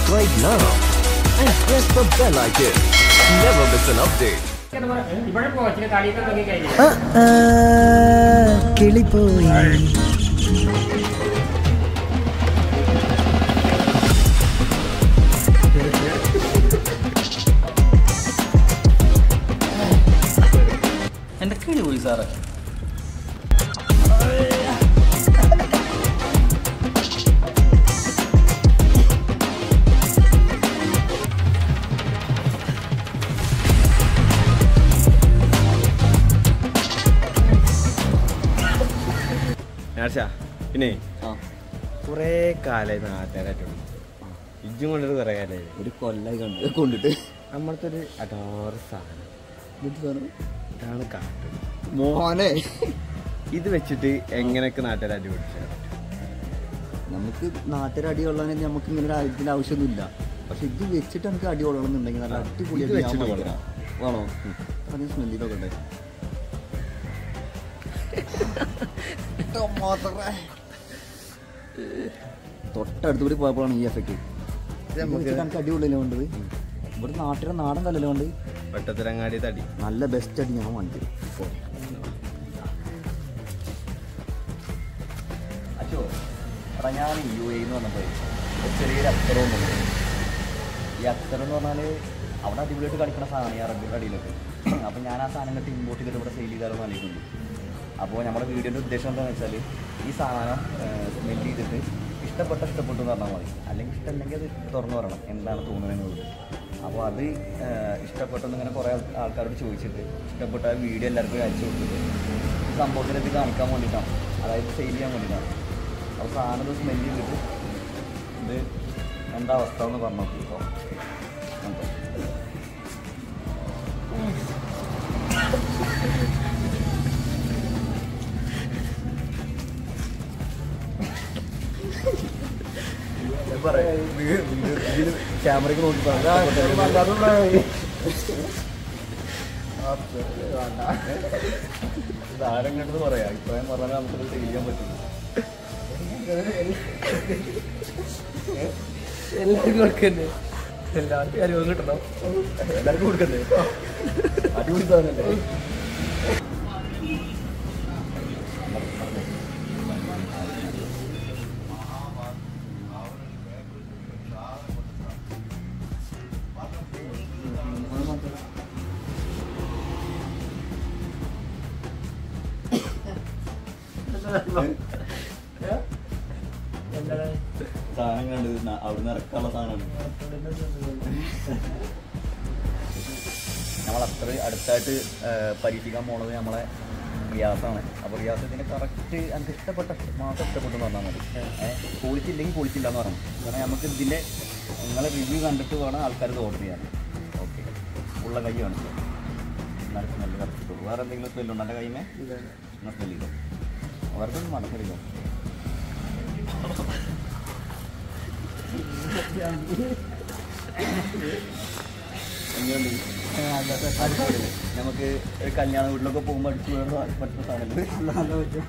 subscribe now and press the bell icon. Never miss an update. ഇവിടെ പോച്ചിന് കളിയൊക്കെ നോക്കി കഴിഞ്ഞു കിളി പോയി എന്റെ കിളി പോയി സാറേ ഞാർച്ച പിന്നെ ആ കുറേ കാലമായി നാട്ടുകാരായിട്ടുള്ളൂ ഇജ്ജും കൊണ്ടിട്ട് കുറേ കാലമായി ഒരു കൊല്ലായി കണ്ട് കൊണ്ടിട്ട് നമ്മളത്തെ ഒരു അടോറ സാധനം ഇതാണ് കാട്ട് മോനെ ഇത് വെച്ചിട്ട് എങ്ങനെയൊക്കെ നാട്ടുകാർ അടിപിടിച്ചാൽ നമുക്ക് നാട്ടിലടി കൊള്ളാൻ നമുക്ക് ഇങ്ങനെ ഒരു ആയുധത്തിന്റെ ആവശ്യമൊന്നുമില്ല പക്ഷെ ഇത് വെച്ചിട്ട് നമുക്ക് അടി കൊള്ളണമെന്നുണ്ടെങ്കിൽ നല്ല ഇത് അടിപൊളിയായിട്ട് ഞാൻ വെച്ചിട്ട് വാങ്ങിത്തരാം. വേണോ അതിന് സ്മെല്ലിലൊക്കെ ഉണ്ട് തൊട്ടടുത്ത് കൂടി പോയപ്പോഴാണ് ഈ എഫക്റ്റ് നമുക്ക് നമുക്ക് അടിപൊളിയല്ലേ വേണ്ടത് ഇവിടെ നാട്ടിലെ നാടൻ കല്ലല്ലേ വേണ്ടത് വെട്ടത്തിരങ്ങാടി തടി നല്ല ബെസ്റ്റ് അടി ഞാൻ വാങ്ങിച്ചു അച്ചോ എടാ ഞാൻ യു എ എന്ന് പറഞ്ഞപ്പോൾ ഒരു ചെറിയൊരു അക്ഷരവും ഉണ്ട് ഈ അക്ഷരം എന്ന് പറഞ്ഞാൽ അവിടെ അടിപൊളിയായിട്ട് കളിക്കുന്ന സാധനം ഈ അറബിയുടെ അടിയിലൊക്കെ അപ്പോൾ ഞാൻ ആ സാധനം കെട്ടി ഇമ്പോർട്ട് ചെയ്തിട്ട് ഇവിടെ സെയിൽ ചെയ്താലും നല്ലിയിട്ടുണ്ട് അപ്പോൾ നമ്മുടെ വീഡിയോൻ്റെ ഉദ്ദേശം എന്താണെന്ന് വെച്ചാൽ ഈ സാധനം സ്മെല് ചെയ്തിട്ട് ഇഷ്ടപ്പെട്ട ഇഷ്ടപ്പെട്ടു എന്ന് പറഞ്ഞാൽ മതി അല്ലെങ്കിൽ ഇഷ്ടമല്ലെങ്കിൽ അത് തുറന്നു പറയണം എന്താണ് തോന്നുന്നതെന്നുള്ളത് അപ്പോൾ അത് ഇഷ്ടപ്പെട്ടെന്ന് ഇങ്ങനെ കുറേ ആൾക്കാരോട് ചോദിച്ചിട്ട് ഇഷ്ടപ്പെട്ട വീഡിയോ എല്ലാവർക്കും അയച്ചു കൊടുത്തിട്ട് ഈ സംഭവത്തിനെത്തി കാണിക്കാൻ വേണ്ടിയിട്ടാണ് അതായത് സെയിൽ ചെയ്യാൻ വേണ്ടിയിട്ടാണ് അപ്പോൾ സാധനം ഇത് സ്മെല് ചെയ്തിട്ട് ഇത് എന്താ അവസ്ഥ എന്ന് പറഞ്ഞു നോക്കി ഇപ്പോൾ കണ്ടോ ക്യാമറയ്ക്ക് നോക്കി ഇതാരം കണ്ടത് പറയാം ഇത്രയും പറഞ്ഞാൽ നമുക്കത് ചെയ്യാൻ പറ്റും എല്ലാവർക്കും കൊടുക്കണ്ടേ എല്ലാവർക്കും അറിവ് കിട്ടണം എല്ലാവർക്കും കൊടുക്കണ്ടേ അടിപൊളി സാധനല്ലേ സാധനം കണ്ടത് അവിടുന്ന് ഇറക്കാനുള്ള സാധനമാണ് നമ്മൾ അത്ര അടുത്തായിട്ട് ആ, പരീക്ഷിക്കാൻ പോണത് നമ്മളെ റിയാസാണ് അപ്പോൾ റിയാസ് ഇതിന് കറക്റ്റ് എനിക്ക് ഇഷ്ടപ്പെട്ട മാത്രം ഇഷ്ടപ്പെട്ടു എന്ന് പറഞ്ഞാൽ മതി ക്വാളിറ്റി ഇല്ലെങ്കിൽ ക്വാളിറ്റി ഇല്ല എന്ന് പറഞ്ഞു കാരണം നമുക്ക് ഇതിൻ്റെ നിങ്ങളെ റിവ്യൂ കണ്ടിട്ട് വേണം ആൾക്കാർ ഇത് ഓർഡർ ചെയ്യാൻ ഓക്കെ ഉള്ള കൈ കാണിച്ചു എന്നാലും സ്മെല്ല് കറക്റ്റ് വേറെ എന്തെങ്കിലും സ്മെല്ലുണ്ടോ എൻ്റെ കൈമേ എന്നാൽ സ്മെല്ല് ചെയ്തോ അവർക്ക് ഒന്ന് മടക്കം ചെയ്തോ എങ്ങനെയുണ്ട് അടിപൊളിയല്ലേ? നമുക്ക് ഒരു കല്യാണ വീട്ടിലൊക്കെ പോകുമ്പോൾ അടിച്ചു വേണ്ട പറ്റുന്ന സാധനങ്ങൾ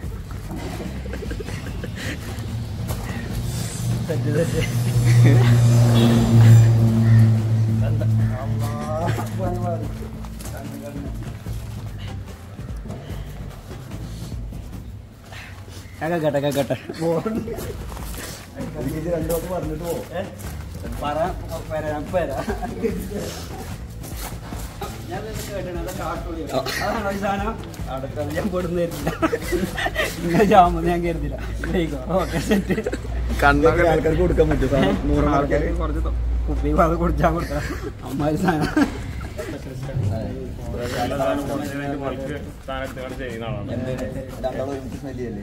കേട്ടെ കേട്ടെ രണ്ടു വാക്ക് പറഞ്ഞിട്ട് പോ പറ വരാം വരാം അടുത്തത് ഞാൻ കൊടുന്നില്ല ഇങ്ങനെ ജാമെന്ന് ഞാൻ കരുതില്ല ഓക്കെ സെറ്റ് കണ്ണൊക്കെ ആൾക്കാർക്ക് കൊടുക്കാൻ പറ്റും സാധനം നൂറ് ആൾക്കാർക്ക് കുറച്ച് കുപ്പി അത് കുടിച്ചാൽ കൊടുക്കാം അമ്മാര് സാധനം രണ്ടാളും ഒരുമിച്ച് സ്മെല്ല് ചെയ്യല്ലേ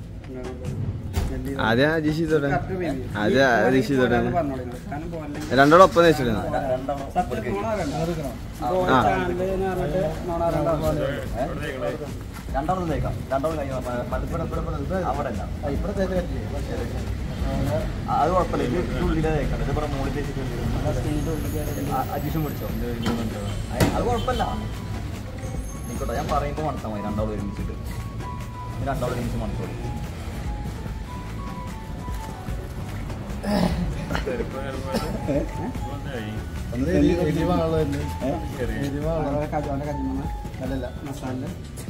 ആദ്യം അജീഷ് ചെയ്തോട്ടെ ആദ്യം അജീഷ് ചെയ്തോട്ടെ രണ്ടോളം ഒപ്പം വെച്ചിരുന്ന ആ. രണ്ടാളും തേക്കാം രണ്ടാളും കൈ അവിടെ അല്ല ഇവിടെ തേച്ച് പറ്റില്ലേ അത് കുഴപ്പമില്ല ഇത് ഇത് ഉള്ളിലെ തേക്കണം ഇത് ഇവിടെ മുകളിൽ തേച്ചിട്ടുണ്ട് അജീഷും പിടിച്ചോ അത് കുഴപ്പമില്ല നിൽക്കട്ടെ ഞാൻ പറയുമ്പോൾ മണത്താൽ മതി രണ്ടാളും ഒരുമിച്ചിട്ട് ഇത് രണ്ടാളും ഒരുമിച്ച് മണത്തോളൂ ഒന്ന് സ്മെല്ല് നോക്കി. ഏ? അവരുടെ കജ- അവരുടെ കജിമ മസാല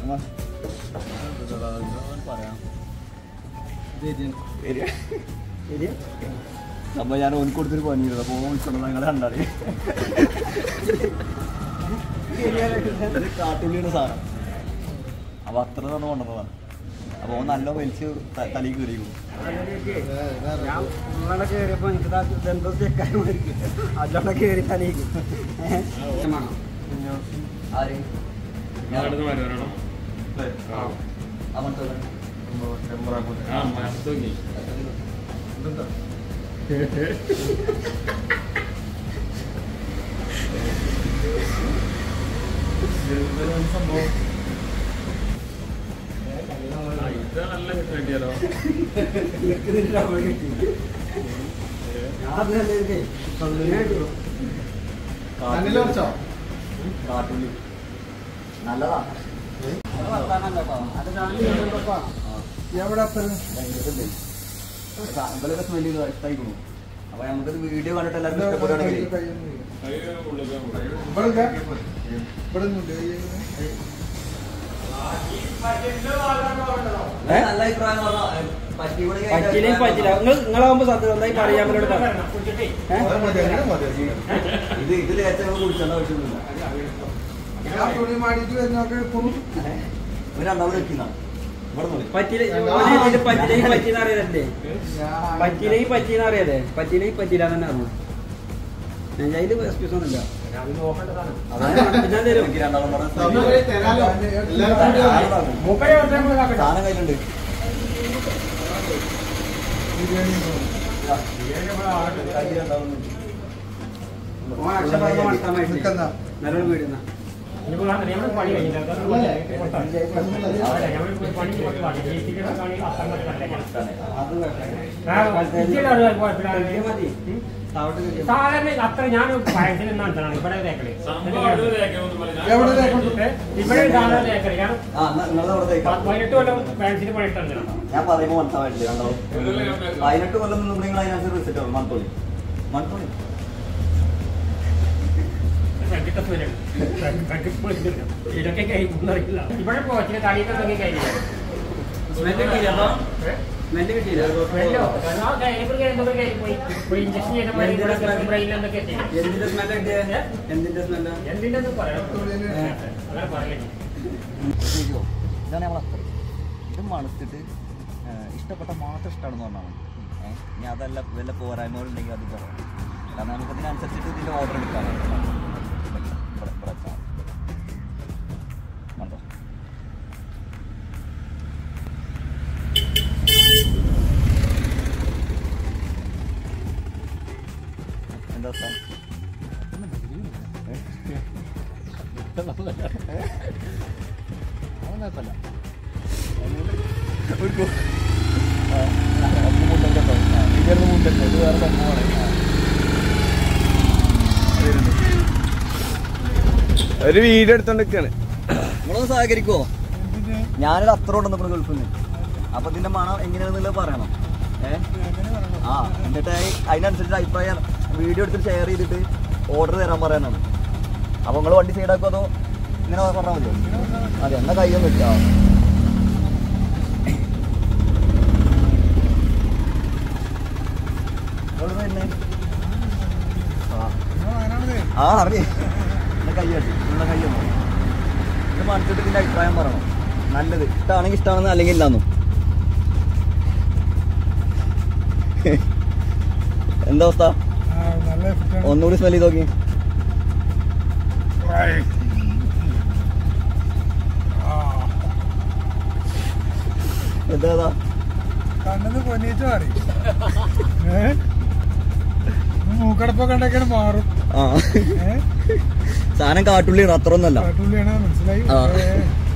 എരിയ? സംഭവം ഞാൻ ഓൻ കൊടുത്തൊരു പണിയിരുന്നു അപ്പോൾ ഓൻ വിളിച്ചോണ്ട് ഞങ്ങൾ കണ്ടാടി കാട്ടുള്ളിയുടെ സാധനം അപ്പൊ അത്ര തന്നെ കൊണ്ടുവന്നതാണ് അപ്പൊ ഓൻ നല്ല വലിച്ച് ത- തലയിൽ കയറിയിരുന്നു ഞാൻ നിങ്ങളെ കയറിയപ്പോ എനിക്ക് എന്തോ ചെക്കാനുമായിരിക്കും അതിലൂടെ കയറി തലയിക്കും ആര് ഞാൻ അവൻ കാട്ടുള്ളി നല്ലതാ ഇവലൊക്കെ സ്മെല് ചെയ്ത് ഇഷ്ടമായിക്കണു അപ്പൊ നമുക്കത് വീഡിയോ കണ്ടിട്ട് എല്ലാവർക്കും ഇഷ്ടപ്പെടുകയാണെങ്കിൽ നല്ല അഭിപ്രായം പറഞ്ഞാ, പറ്റിയ പറ്റില്ല പറ്റില്ല നിങ്ങൾ നിങ്ങളാവുമ്പോ സത്യം എന്തായി പറയാൻ അവരോട് പറ ഇത് ഇത് ലേറ്റ് ഞങ്ങൾ കുടിച്ചേണ്ട ആവശ്യമൊന്നുമില്ല ഒരു രണ്ടാമത് വെക്കുന്ന ഇവിടെ നോക്കി പറ്റില്ല ഇതില് പറ്റില്ലെങ്കിൽ പറ്റിയെന്ന് അറിയാതല്ലേ പറ്റില്ലെങ്കിൽ പറ്റിയെന്ന് അറിയാതെ പറ്റില്ലെങ്കിൽ പറ്റില്ല തന്നെ അറിഞ്ഞു ഞാൻ അതില് എക്സ്ക്യൂസ് ഒന്നുമില്ല ഞാൻ തരും എനിക്ക് രണ്ടാളും കൂടെ സാധനം കയ്യിലുണ്ട് കയ്യിൽ രണ്ടാളും ഉണ്ട്. നല്ലോണം വീടുന്ന മതി താവട്ട് കയറിയാ മതി. സാധാരണ അത്ര ഞാൻ വയസ്സിൽ നിന്നാണ് ഇവിടെ തേക്കല് ഇവിടെ സാധാരണ തേക്കല് ഞാൻ ആ എന്നാ നിങ്ങളത് അവിടെ തേക്കാം പതിനെട്ട് കൊല്ലം ഫാൻസിന് പണിയിട്ടാണ് ഞാൻ പറയുമ്പോൾ മനസ്സിലായിട്ടില്ല രണ്ടാളും പതിനെട്ട് കൊല്ലം നിന്ന് നിങ്ങൾ അതിനനുസരിച്ച് റിസൾട്ട് ആവും മൺതോളി മൺതോളി ഇതൊക്കെ കഴിക്കുന്നറിയില്ല ഇവിടെ പോച്ചിന് തടിയൊക്കെ തുടങ്ങി കഴിഞ്ഞില്ല സ്മെല്ല് കിട്ടിയില്ല അപ്പൊ സ്മെല്ല് കിട്ടിയില്ല ഇഞ്ചക്ഷൻ ചെയ്ത ബ്രെയിനിൽ എന്തൊക്കെ എത്തി എന്തിന്റെ സ്മെല്ല് കിട്ടിയ എന്തിന്റെ സ്മെല്ല് എന്തിന്റെ ഒന്നും പറയാം അങ്ങനെ പറയില്ല ശരിയോ ഇതാണ് നമ്മൾ അത്ര ഇത് മണത്തിട്ട് ഏഹ്, ഇഷ്ടപ്പെട്ട മാത്രം ഇഷ്ടമാണെന്ന് പറഞ്ഞാൽ മതി ഏഹ് ഇനി അതല്ല വല്ല പോരായ്മകളുണ്ടെങ്കിൽ അത് പറയാം കാരണം നമുക്ക് ഇതിനനുസരിച്ചിട്ട് ഇതിൻ്റെ ഓർഡർ എടുക്കാൻ കണ്ടോ എന്താ അവസ്ഥ? ഒരു ഗോ- ആ, അപ്പൊ മുണ്ടൊക്കെ ഉണ്ടോ? ആ, ഇവിടുന്ന് മുണ്ടല്ല, ഇത് വേറെ സംഭവമാണ്. ആ. വരുന്നുണ്ട്. ഒരു വീഡിയോ എടുത്തോണ്ടിരിക്കാണ് നിങ്ങളൊന്ന് സഹകരിക്കുവോ ഞാനൊരു അത്ര ഉണ്ടെന്ന് ഗൾഫിൽ നിന്ന് അപ്പൊ ഇതിന്റെ മണം എങ്ങനെയാണെന്നുള്ളത് പറയണം ഏ ആ എന്നിട്ട് അതിനനുസരിച്ച് അഭിപ്രായം വീഡിയോ എടുത്തിട്ട് ഷെയർ ചെയ്തിട്ട് ഓർഡർ തരാൻ പറയാനാണ് അപ്പൊ നിങ്ങൾ വണ്ടി സൈഡാക്കോ അതോ ഇങ്ങനെ പറഞ്ഞാൽ മതിയോ അതെ എന്നാ കയ്യൊന്നും ഇല്ല എവിടുന്നാ വരുന്നേ? ആ. ആ അറിയേ എന്നെ കയ്യട്ടി നിങ്ങളുടെ കയ്യൊന്നും ഇത് മനസ്സിട്ട് ഇതിന്റെ അഭിപ്രായം പറയണം നല്ലത് ഇഷ്ടമാണെങ്കിൽ ഇഷ്ടമാണെന്ന് അല്ലെങ്കിൽ ഇല്ലാന്നും എന്താ അവസ്ഥ ഒന്നുകൂടി സ്മെല് ചെയ്ത് നോക്കി എന്താ ഏതാ? കണ്ണത് പൊന്നീറ്റ് മാറി മൂക്കടപ്പൊക്കെ ഉണ്ടെങ്കിൽ മാറും ആ ഏ? സാധനം കാട്ടുള്ളിയാണ് അത്ര ഒന്നല്ല കാട്ടുള്ളിയാണ് മനസ്സിലായി ആ. ഏ.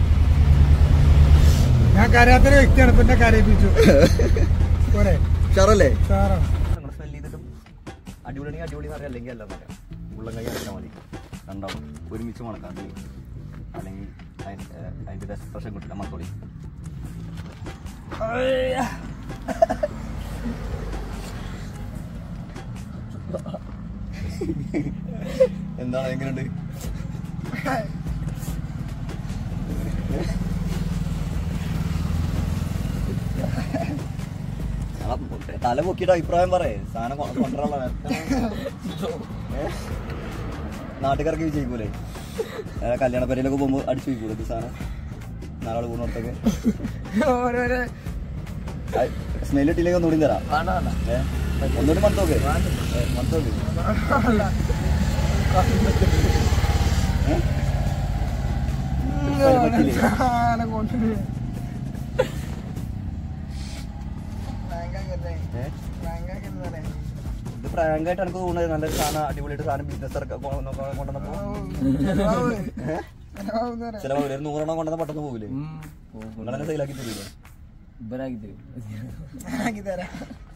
ഞാൻ കരയാത്തൊരു വ്യക്തിയാണ് പിന്നെ കരയിപ്പിച്ചു പോരെ ഷറല്ലേ സാറാണ് നിങ്ങൾ സ്മെല് ചെയ്തിട്ടും അടിപൊളിയാണെങ്കിൽ അടിപൊളി എന്ന് പറയാം അല്ലെങ്കിൽ അല്ല പറയാം ഉള്ളം കൈ അടച്ചാൽ മതി രണ്ടാവും ഒരുമിച്ച് മണക്കാം അല്ലെങ്കിൽ അതിന് ഏഹ് അതിൻ്റെ എക്സ്പ്രഷൻ കിട്ടില്ല മത്തോളി എന്താണ് എങ്ങനെയുണ്ട് ആ, തല പൊക്കിയിട്ട് അഭിപ്രായം പറയേ സാധനം കൊ- കൊണ്ടുവരാനുള്ള ഏ? നാട്ടുകാർക്ക് വിജയിക്കൂലേ ഏ, കല്യാണ പരിയിലൊക്കെ പോകുമ്പോ അടിച്ചു വയ്ക്കൂലേ ഇത് സാധനം നാലാൾ കൂടുന്നിടത്തൊക്കെ ഓരോരോ സ്മെല് ഇട്ടില്ലെങ്കിൽ ഒന്നുകൂടി തരാം വേണ്ട വേണ്ട ഏ? ഒന്നുകൂടി മണത്തോക്കെ മണത്തോക്ക് ഏ? ഇപ്പൊ പറ്റില്ലേ? ആനെ കൊണ്ടുവരും ഏ? ഇത് പ്രാങ്കായിട്ട് എനിക്ക് തോന്നുന്നത് നല്ലൊരു സാധനം അടിപൊളിയായിട്ട് സാധനം ബിസിനസ് കൊണ്ടുവന്നപ്പോ ചിലപ്പോ ഒരു നൂറെണ്ണം കൊണ്ടുവന്ന പെട്ടെന്ന് പോകില്ലേ നിങ്ങളെന്നെ സെയിലാക്കി തരൂലേ ഇവരാക്കി തരും തരാം